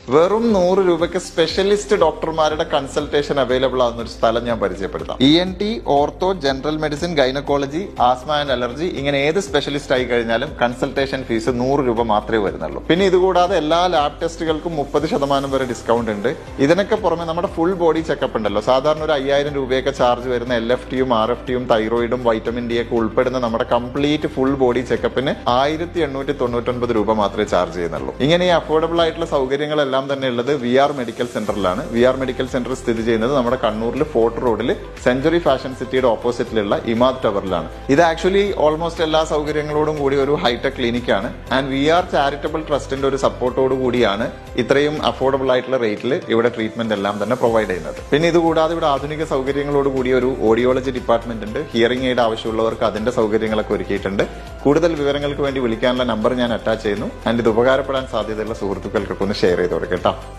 വെറും നൂറ് രൂപയ്ക്ക് സ്പെഷ്യലിസ്റ്റ് ഡോക്ടർമാരുടെ കൺസൾട്ടേഷൻ അവൈലബിൾ ആകുന്ന ഒരു സ്ഥലം ഞാൻ പരിചയപ്പെടുത്താം E N T ortho general medicine gynaecology asthma and allergy ഇങ്ങനെ ഏത് സ്പെഷ്യലിസ്റ്റ് ആയി കഴിഞ്ഞാലും കൺസൾട്ടേഷൻ ഫീസ് നൂറ് രൂപ മാത്രമേ വരുന്നുള്ളൂ പിന്നെ ഇതുകൂടാതെ എല്ലാ ലാബ് ടെസ്റ്റുകൾക്കും മുപ്പത് ശതമാനം വരെ ഡിസ്കൗണ്ട് ഉണ്ട് ഇതിനൊക്കെ പുറമെ നമ്മുടെ ഫുൾ ബോഡി ചെക്കപ്പ് ഉണ്ടല്ലോ സാധാരണ ഒരു അയ്യായിരം രൂപയൊക്കെ ചാർജ് വരുന്ന എൽ എഫ് ടിയും ആർ എഫ് ടിയും തൈറോയിഡും വൈറ്റമിൻ ഡി ഒക്കെ ഉൾപ്പെടുന്ന നമ്മുടെ കംപ്ലീറ്റ് ഫുൾ ബോഡി ചെക്കപ്പിന് ആയിരത്തി എണ്ണൂറ്റി തൊണ്ണൂറ്റൊൻപത് രൂപ മാത്രമേ ചാർജ് ചെയ്യുന്നുള്ളൂ ഇങ്ങനെ ഈ അഫോർഡബിൾ ആയിട്ടുള്ള സൗകര്യങ്ങളെല്ലാം തന്നെ ഉള്ളത് വി ആർ മെഡിക്കൽ സെന്ററിലാണ് വി ആർ മെഡിക്കൽ സെന്റർ സ്ഥിതി ചെയ്യുന്നത് നമ്മുടെ കണ്ണൂരിൽ ഫോർട്ട് റോഡിൽ സെഞ്ചുറി ഫാഷൻ സിറ്റിയുടെ ഓപ്പോസിറ്റിലുള്ള ഇമാദ് ടവറിലാണ് ഇത് ആക്ച്വലി ഓൾമോസ്റ്റ് എല്ലാ സൗകര്യങ്ങളോടും കൂടി ഒരു ഹൈടെക് ക്ലിനിക് ആണ് ആൻഡ് വി ആർ ചാരിറ്റബിൾ ട്രസ്റ്റിന്റെ ഒരു സപ്പോർട്ടോട് കൂടിയാണ് ഇത്രയും അഫോർഡബിൾ ആയിട്ടുള്ള റേറ്റിൽ ഇവിടെ ട്രീറ്റ്മെന്റ് എല്ലാം തന്നെ പ്രൊവൈഡ് ചെയ്യുന്നത് പിന്നെ ഇതുകൂടാതെ ഇവിടെ ആധുനിക സൗകര്യങ്ങളോട് കൂടിയ ഒരു ഓഡിയോളജി ഡിപ്പാർട്ട്മെന്റ് ഉണ്ട് ഹിയറിംഗ് എയ്ഡ് ആവശ്യമുള്ളവർക്ക് അതിന്റെ സൗകര്യങ്ങളൊക്കെ ഒരുക്കിയിട്ടുണ്ട് കൂടുതൽ വിവരങ്ങൾക്ക് വേണ്ടി വിളിക്കാനുള്ള നമ്പർ ഞാൻ അറ്റാച്ച് ചെയ്യുന്നു ആൻഡ് ഇത് ഉപകാരപ്പെടാൻ സാധ്യതയുള്ള സുഹൃത്തുക്കൾക്കൊക്കെ ഒന്ന് ഷെയർ ചെയ്ത് കൊടുക്കട്ടോ